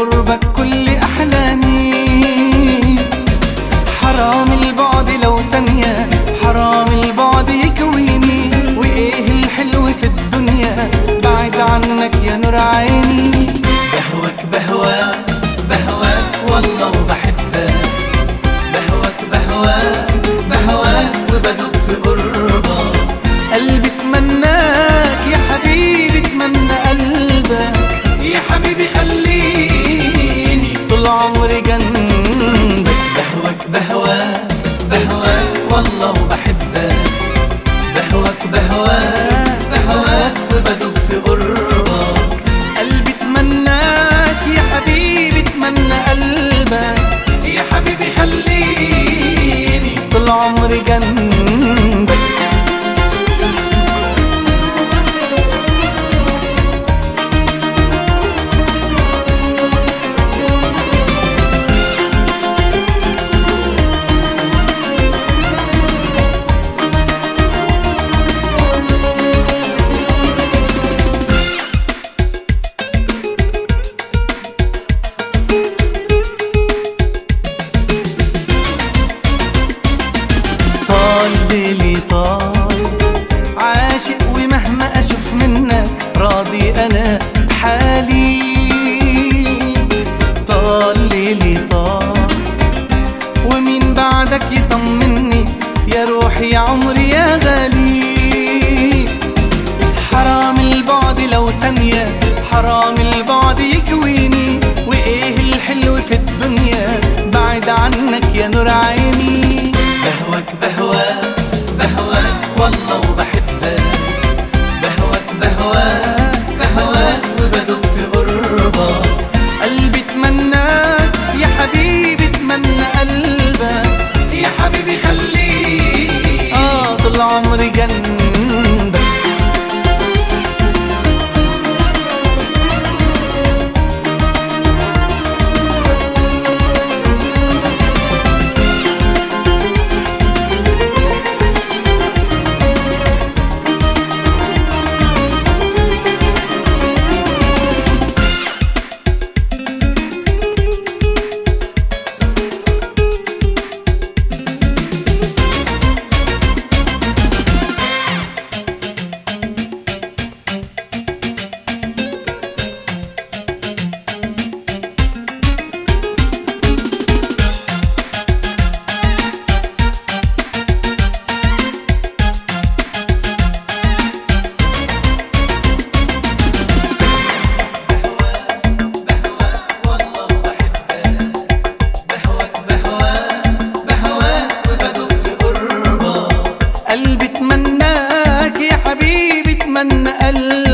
قربك كل أحلامي حرام البعد لو ثانية حرام البعد يكويني وإيه الحلو في الدنيا بعد عنك يا نور عيني بهوك بهواك بهواك والله وبحبك بهواك بهواك بهواك وبدوب في قربك قلبي اتمناك يا حبيبي اتمنى قلبك يا حبيبي خليني طول عمري جنبك بهواك بهواك بهواك والله وبحبك بهواك بهواك بهواك وبدوب في قربك قلبي اتمناك يا حبيبي اتمنى قلبك يا حبيبي خليني طول عمري جنبك طال ليلي طال عاشق ومهما اشوف منك راضي انا بحالي طال ليلي طال ومين بعدك يطمني يا روحي يا عمري يا غالي حرام البعد لو ثانية حرام البعد يكويني وإيه الحلو في الدنيا بعد عنك يا نور عيني بهواك بهواك بهواك والله وبحبك بهواك بهواك بهواك وبدوب في قربك قلبي اتمناك يا حبيبي اتمنى قلبك يا حبيبي خليك اه طول عمري جنبك قلبي اتمناك يا حبيبي اتمنى قلبك